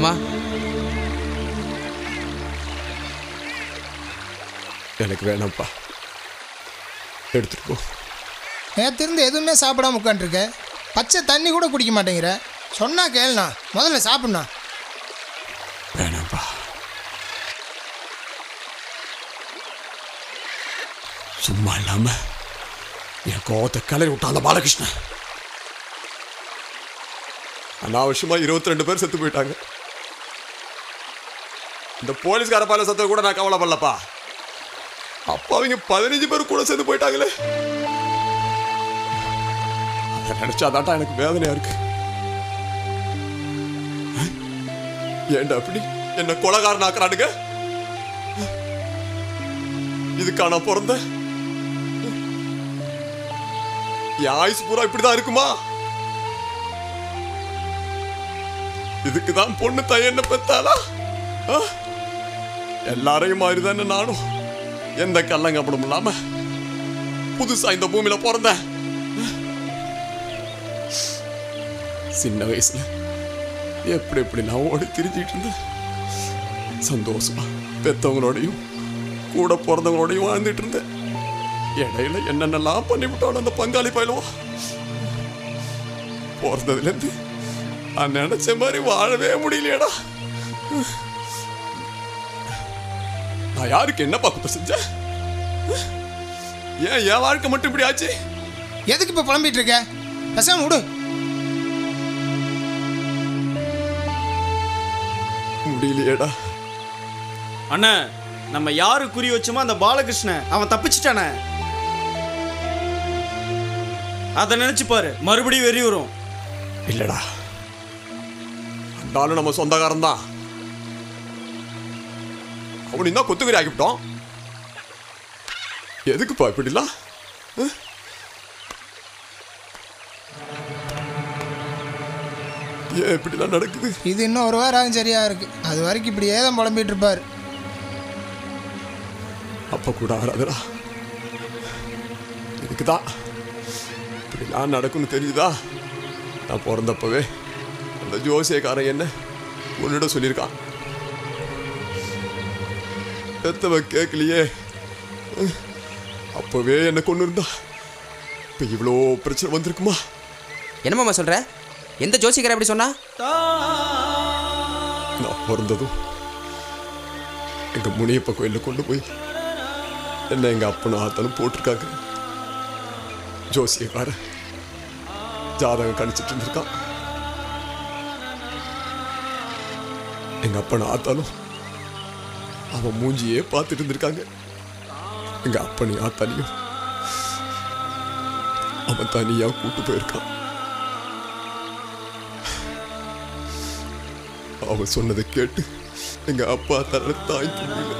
வேணாமா எனக்கு வேணாம்ப்பா எடுத்துட்டு போ நேற்றிருந்து எதுவுமே சாப்பிடாம உட்காந்துருக்க பச்சை தண்ணி கூட குடிக்க மாட்டேங்கிற சொன்னா கேளுண்ணா முதல்ல சாப்பிட்ணா வேணாம்ப்பா சும்மா இல்லாம என் கோவத்தை கிளறி விட்டான் அந்த பாலகிருஷ்ணன் அனாவசியமா இருபத்தி ரெண்டு பேர் செத்து போயிட்டாங்க இந்த போலீஸ்கார பால சத்த கூட நான் கவலைப்படலப்பா அப்ப அவங்க பதினஞ்சு பேர் கூட செத்து போயிட்டாங்களே அதை நினைச்சாதாட்டா எனக்கு வேதனையா இருக்கு ஏன்டா அப்படி என்ன கொலகாரன் ஆக்குறானுங்க இதுக்கா நான் பிறந்த என் ஆயுசு பூரா இப்படிதான் இருக்குமா இதுக்குதான் பொண்ணு தான் என்ன பெத்தாளா ஆ? எல்லாரையும் மாதிரி தானே நானும் எந்த கல்லங்கப்படும் இல்லாம புதுசா இந்த பூமியில பிறந்தேன் சின்ன வயசுல எப்படி எப்படி நான் ஓடி திரிஞ்சிட்டு இருந்தேன் சந்தோஷமா பெத்தவங்களோடையும் கூட பிறந்தவங்களோடையும் வாழ்ந்துட்டு இருந்தேன் இடையில என்னென்னலாம் பண்ணிவிட்டோம் அந்த பங்காளி பயிலுவோம் பிறந்ததுலேருந்து நான் நினைச்ச மாதிரி வாழவே முடியலையடா நான் யாருக்கு என்ன குத்தம் செஞ்சேன் ஏன் என் வாழ்க்கை மட்டும் இப்படி ஆச்சு எதுக்கு இப்போ புலம்பிட்டு இருக்க பேசாம விடு முடியலையேடா அண்ணா நம்ம யாரு குறி வச்சோமோ அந்த பாலகிருஷ்ணன் அவன் தப்பிச்சிட்டானே அதை நினைச்சு பாரு மறுபடியும் வெறி வரும் இல்லடா அந்த ஆளு நம்ம சொந்தக்காரன் தான் அவனு தான் கொத்துக்கறி ஆக்கிவிட்டோம் எதுக்குப்பா இப்படிலாம் அஹ்? ஏன் இப்படிலாம் நடக்குது இது இன்னும் ஒரு வாரம் ஆகும் சரியா இருக்கு அது வரைக்கும் இப்படியே தான் புலம்பிட்டு இருப்பார் அப்ப கூட ஆடாதடா இதுக்குதான் இப்படிலாம் நடக்கும்னு தெரிஞ்சுதா நான் பிறந்தப்பவே அந்த ஜோசியக்காரன் என்ன உன்னிட சொல்லியிருக்கான் பெத்தவ கேட்கலையே அஹ், அப்பவே என்ன கொண்டு இருந்தா இப்ப இவ்வளோ பிரச்சனை வந்திருக்குமா என்னமாம்மா சொல்ற எந்த ஜோசிக்கார அப்படி சொன்னா நான் பிறந்ததும் எங்க முனியப்ப கோயில்ல கொண்டு போய் என்ன எங்க அப்பனும் ஆத்தனும் போட்டிருக்காங்க ஜோசியக்கார ஜாதகம் கணிச்சிட்டு இருந்திருக்கான் எங்க அப்பன் ஆத்தாலும் அவன் மூஞ்சியே பார்த்துட்டு இருந்திருக்காங்க எங்க அப்பனையும் ஆத்தாலையும் அவன் தனியா கூட்டு போயிருக்கான் அவன் சொன்னதை கேட்டு எங்க அப்பா தர தாய்க்க முடியல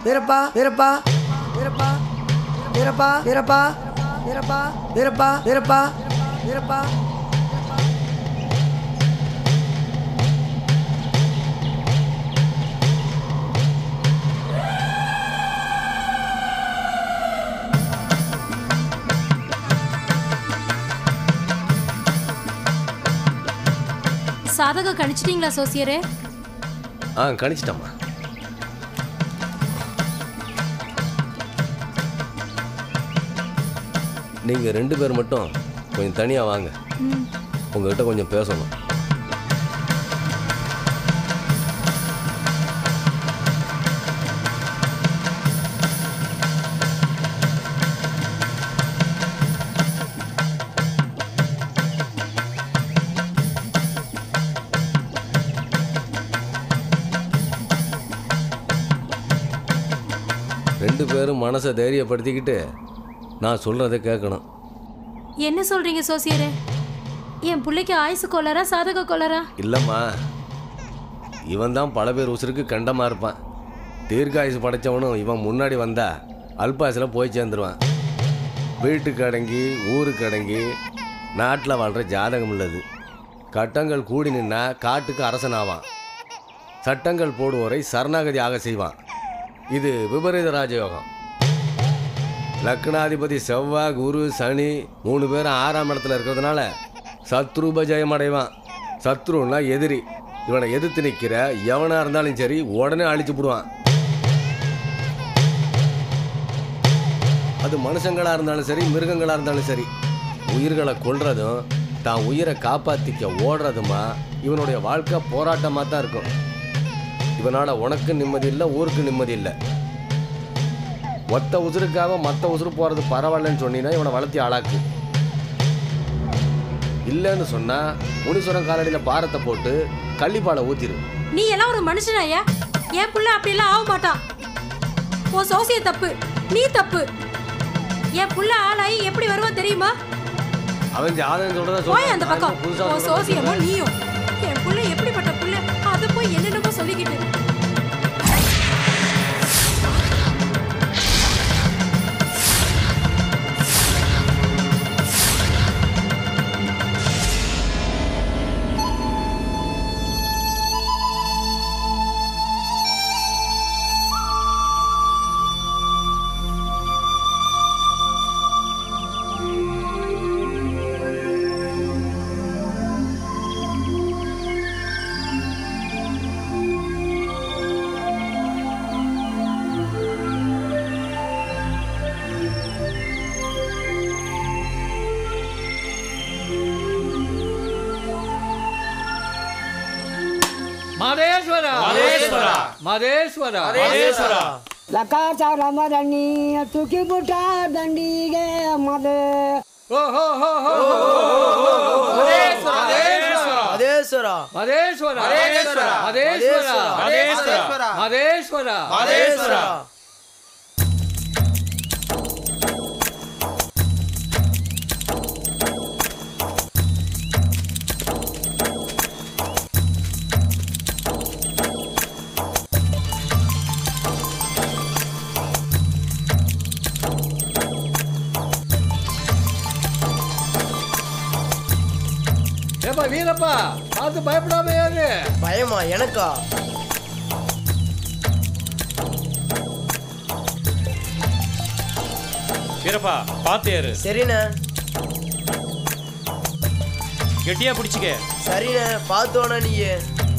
வீரப்பா வீரப்பா வீரப்பா வீரப்பா வீரப்பா வீரப்பா வீரப்பா வீரப்பா வீரப்பா சாதகம் கணிச்சிட்டீங்களா சோசியரே ஆ கணிச்சிட்டம்மா நீங்கள் ரெண்டு பேர் மட்டும் கொஞ்சம் தனியாக வாங்க உங்ககிட்ட கொஞ்சம் பேசணும் ரெண்டு பேரும் மனசை தைரியப்படுத்திக்கிட்டு நான் சொல்கிறத கேட்கணும் என்ன சொல்றீங்க சோசியரே என் பிள்ளைக்கு ஆயுசு கொள்ளரா சாதக கொள்ளரா இல்லைம்மா இவன் தான் பல பேர் உசுருக்கு கண்டமாக இருப்பான் தீர்க்காயுசு படைச்சவனும் இவன் முன்னாடி வந்தா அல்பாயுசில் போய் சேர்ந்துருவான் வீட்டுக்கு அடங்கி ஊருக்கு அடங்கி நாட்டில் வாழ்கிற ஜாதகம் உள்ளது கட்டங்கள் கூடி நின்னா காட்டுக்கு அரசனாவான் சட்டங்கள் போடுவோரை சரணாகதி ஆக செய்வான் இது விபரீத ராஜயோகம் லக்னாதிபதி செவ்வாய் குரு சனி மூணு பேரும் ஆறாம் இடத்துல இருக்கிறதுனால சத்ருப ஜெயம் அடைவான் சத்ருன்னா எதிரி இவனை எதிர்த்து நிற்கிற எவனா இருந்தாலும் சரி உடனே அழிச்சு போடுவான் அது மனுஷங்களா இருந்தாலும் சரி மிருகங்களா இருந்தாலும் சரி உயிர்களை கொல்றதும் தான் உயிரை காப்பாத்திக்க ஓடுறதுமா இவனுடைய வாழ்க்கை போராட்டமாக தான் இருக்கும் இவனால உனக்கு நிம்மதி இல்லை ஊருக்கு நிம்மதி இல்லை ஒத்த உசுருக்காக மற்ற உசுறு போகிறது பரவாயில்லன்னு சொன்னீங்கன்னா இவனை வளர்த்தி ஆளாக்கு இல்லைன்னு சொன்னா முனீஸ்வரன் காலடியில் பாரத்தை போட்டு கள்ளிப்பாலை ஊத்திரு நீ எல்லாம் ஒரு மனுஷனாயா என் புள்ள அப்படியெல்லாம் ஆக மாட்டான் உன் சோசிய தப்பு நீ தப்பு என் புள்ள ஆளாயி எப்படி வருவான் தெரியுமா அவன் ஜாதகம் சொல்றதா போய் அந்த பக்கம் நான் புதுசா உன் சொல்றதா சோசியமோ சொல்றேன். நீயும் என் புள்ள எப்படிப்பட்ட புள்ள அதை போய் என்னென்னமோ சொல்லிக்கிட்டு ಮಹದೇಶ್ವರ ಮಹದೇಶ್ವರ ಮಹದೇಶ್ವರ ಮಹದೇಶ್ವರ ಲಕಾಚಾರಮದಣ್ಣಿ ತುಕಿ ಪುಟ್ಟ ದಂಡಿಗೆ ಮದೆ ಓ ಹೋ ಹೋ ಹೋ ಮಹದೇಶ್ವರ மதேஸ்வரா ಮಹದೇಶ್ವರ ಮಹದೇಶ್ವರ ಮಹದೇಶ್ವರ ಮಹದೇಶ್ವರ ಮಹದೇಶ್ವರ ஏப்பா வீரப்பா பார்த்து பயப்படாம ஏறு பயமா எனக்கா வீரப்பா பார்த்து ஏறு சரிண்ணே கெட்டியா பிடிச்சிக்க சரிண்ணே பார்த்துவானா நீயே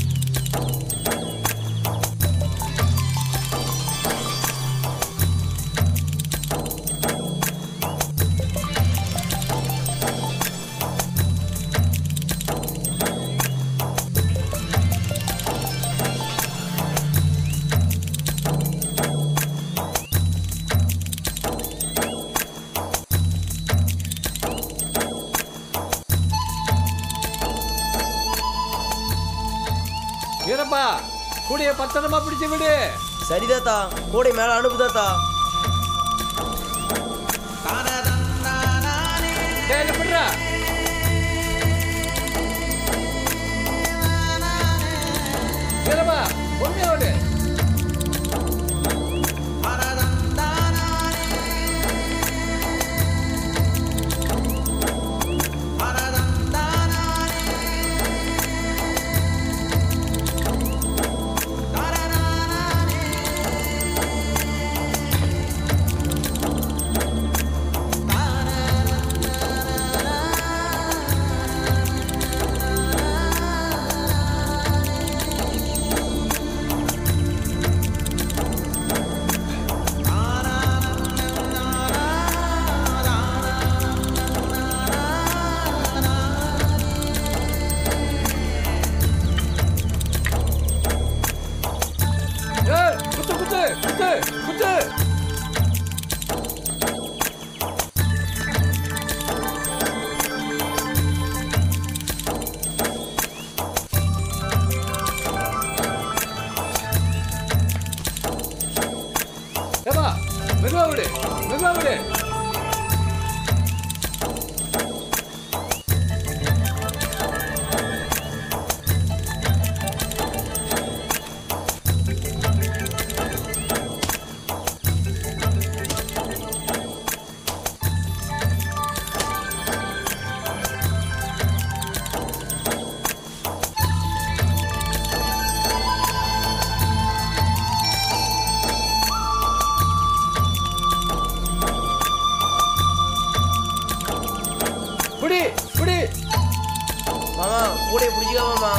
வீரப்பா கூடிய பத்திரமா பிடிச்சு விடு சரி தாத்தா கூடை மேல அனுப்பு தாத்தா டேய் விடுறா வீரப்பா பொறுமையா விடு குத்து குத்து ஏப்பா மெதுவா விடு மெதுவா விடு புடி புடி மாமா கூடைய பிடிச்சிக்க மாமா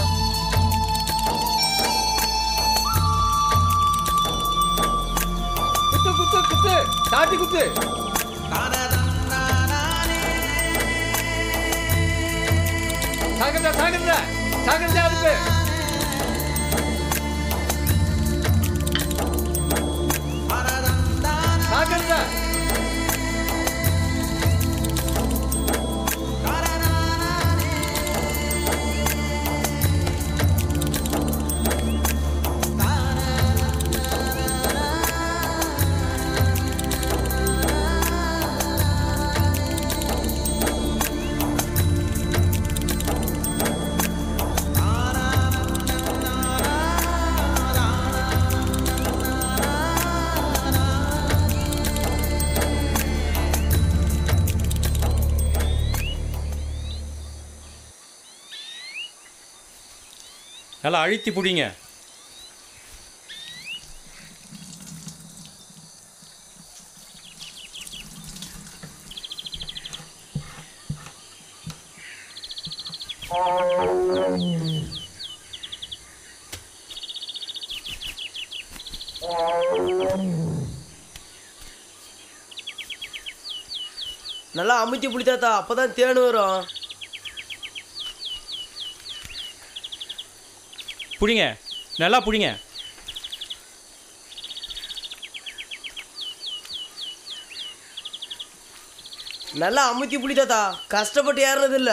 குத்து குத்து குத்து சாட்டி குத்து சாகந்தா சாகந்தா சாகந்தா அதுக்கு சாகந்தா நல்லா அழுத்தி பிடிங்க நல்லா அமுத்தி பிடித்தாத்தா அப்பதான் தேன் வரும் பிடிங்க நல்லா பிடிங்க நல்லா அமுத்தி பிடித்தாத்தா கஷ்டப்பட்டு ஏறினது இல்ல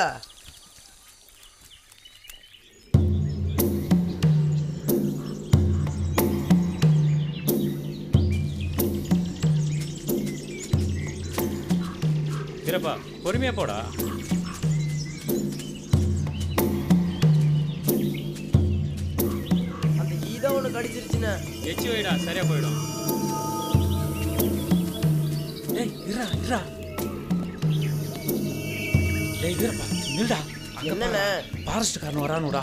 வீரப்பா பொறுமையா போடா அந்த ஈதா ஒன்று கடிச்சிருச்சுண்ணே எச்சி வைடா சரியா போயிடும் டேய் இருடா இருடா டேய் வீரப்பா நில்டா என்னண்ணே ஃபாரஸ்ட்காரன் வரானுடா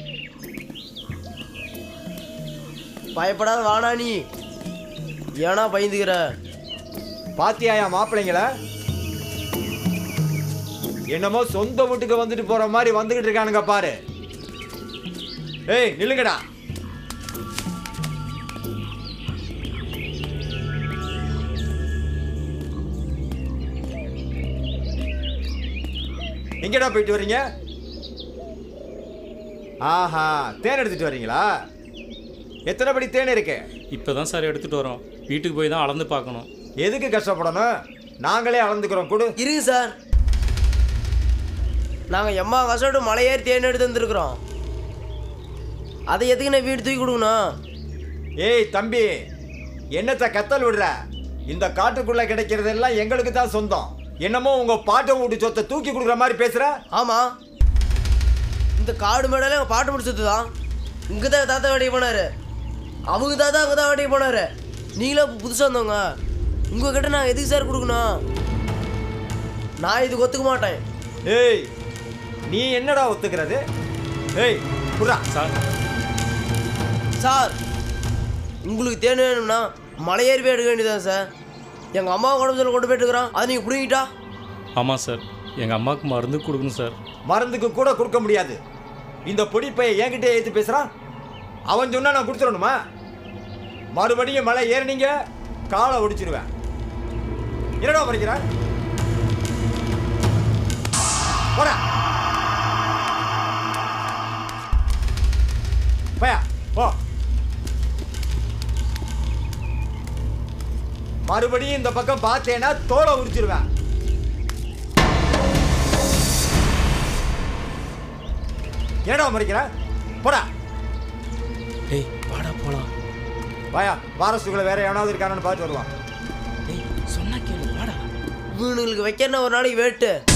பயப்படாத வாடா நீ ஏன்னா பயந்துக்கிற பாத்தியாயா மாப்பிள்ளைங்கள என்னமோ சொந்த வீட்டுக்கு வந்துட்டு போற மாதிரி வந்துகிட்டு இருக்கானுங்க பாரு ஏய் நில்லுங்கடா எங்கடா போயிட்டு வர்றீங்க ஆஹா தேன் எடுத்துட்டு வர்றீங்களா எத்தனை படி தேன் இருக்கு இப்போ தான் சார் எடுத்துட்டு வரோம் வீட்டுக்கு போய் தான் அளந்து பார்க்கணும் எதுக்கு கஷ்டப்படணும் நாங்களே அளந்துக்கிறோம் கொடு இருங்க சார் நாங்கள் எம்மா கஷ்டப்பட்டு மலையேறி தேன் எடுத்து வந்திருக்கிறோம் அதை எதுக்கு நான் வீடு தூக்கி கொடுக்கணும் ஏய் தம்பி என்னத்த கத்தல் விடுற இந்த காட்டுக்குள்ள கிடைக்கிறதெல்லாம் எங்களுக்கு தான் சொந்தம் என்னமோ உங்க பாட்டை வீட்டு சொத்தை தூக்கி கொடுக்குற மாதிரி பேசுற ஆமாம் இந்த காடு மேடல எங்கள் பாட்டு முடிச்சது தான் இங்கே தான் தாத்தா வேட்டைக்கு போனார் அவங்க தாத்தா அங்கே தான் வேட்டைக்கு போனார் நீங்களும் புதுசாக வந்தவங்க உங்ககிட்ட நான் எதுக்கு சார் கொடுக்கணும் நான் இதுக்கு ஒத்துக்க மாட்டேன் ஏய் நீ என்னடா ஒத்துக்கிறது ஏய் புறா சார் சார் உங்களுக்கு தேன் வேணும்னா மலையேறி போய் எடுக்க வேண்டியதான் சார் எங்கள் அம்மா உடம்புல கொண்டு போயிட்டு இருக்கிறான் அதை நீங்கள் பிடிங்கிட்டா ஆமாம் சார் எங்கள் அம்மாவுக்கு மருந்து கொடுக்கணும் சார் மருந்துக்கு கூட கொடுக்க முடியாது இந்த பொடிப்பைய என்கிட்ட ஏத்து பேசுறான் அவன் சொன்னா நான் கொடுத்துடணுமா மறுபடியும் மலை ஏறினீங்க காலை ஒடிச்சிருவேன் என்னடா படிக்கிற போடா பயா போ மறுபடியும் இந்த பக்கம் பார்த்தேன்னா தோலை உரிச்சிருவேன் ஏடா மறைக்கிற போடா டேய் வாடா போலாம் வாயா வாரசுக்குள்ள வேற எவனாவது இருக்கானு பார்த்து வருவான் டேய் சொன்னா கேளு வாடா இவனுங்களுக்கு வைக்கிறன ஒரு நாளைக்கு வேட்டு